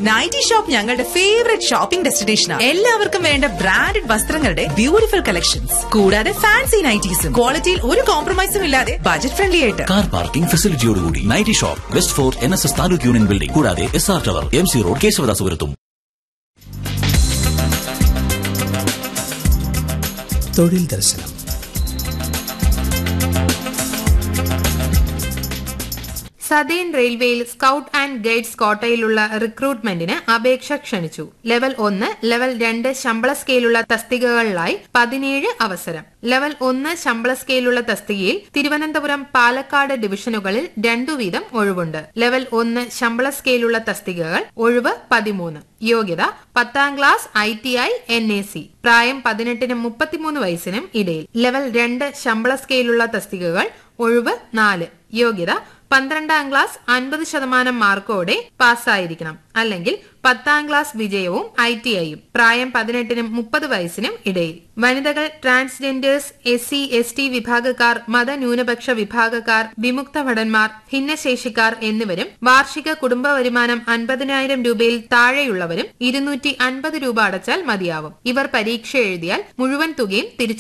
nightie shop ഞങ്ങളുടെ favourite shopping ഡെസ്റ്റിനേഷനാണ് എല്ലാവർക്കും വേണ്ട ബ്രാൻഡഡ് വസ്ത്രങ്ങളുടെ ബ്യൂട്ടിഫുൾ കളക്ഷൻസ് കൂടാതെ ഫാൻസി നൈറ്റീസും ക്വാളിറ്റിയിൽ ഒരു കോംപ്രമൈസും ഇല്ലാതെ ബജറ്റ് ഫ്രണ്ട്ലി ആയിട്ട് കാർ പാർക്കിംഗ് ഫെസിലിറ്റിയോടുകൂടി nighty shop west fort N S S taluk union building കൂടാതെ S R tower M C road കേശവദാസുപുരത്തും തൊഴിൽ ദർശനം സതേൺ റെയിൽവേയിൽ സ്കൌട്ട് ആൻഡ് ഗൈഡ്സ് കോട്ടയിലുള്ള റിക്രൂട്ട്മെന്റിന് അപേക്ഷ ക്ഷണിച്ചു ലെവൽ ഒന്ന് ലെവൽ രണ്ട് ശമ്പള സ്കെയിലുള്ള തസ്തികകളിലായി പതിനേഴ് അവസരം ലെവൽ ഒന്ന് ശമ്പള സ്കെയിലുള്ള തസ്തികയിൽ തിരുവനന്തപുരം പാലക്കാട് ഡിവിഷനുകളിൽ രണ്ടു വീതം ഒഴിവുണ്ട് ലെവൽ ഒന്ന് ശമ്പള സ്കെയിലുള്ള തസ്തികകൾ ഒഴിവ് പതിമൂന്ന് യോഗ്യത പത്താം class I T I N A C പ്രായം പതിനെട്ടിനും മുപ്പത്തിമൂന്ന് വയസ്സിനും ഇടയിൽ ലെവൽ രണ്ട് ശമ്പള സ്കെയിലുള്ള തസ്തികകൾ ഒഴിവ് നാല് യോഗ്യത പന്ത്രണ്ടാം ക്ലാസ് അൻപത് ശതമാനം മാർക്കോടെ പാസ്സായിരിക്കണം അല്ലെങ്കിൽ പത്താം ക്ലാസ് വിജയവും ഐ ടി ഐയും പ്രായം പതിനെട്ടിനും മുപ്പത് വയസ്സിനും ഇടയിൽ വനിതകൾ transgenders S C S T വിഭാഗക്കാർ മതന്യൂനപക്ഷ വിഭാഗക്കാർ വിമുക്ത ഭടന്മാർ ഭിന്നശേഷിക്കാർ എന്നിവരും വാർഷിക കുടുംബ വരുമാനം അൻപതിനായിരം രൂപയിൽ താഴെയുള്ളവരും ഇരുന്നൂറ്റി അൻപത് രൂപ അടച്ചാൽ മതിയാവും ഇവർ പരീക്ഷ എഴുതിയാൽ മുഴുവൻ തുകയും തിരിച്ചു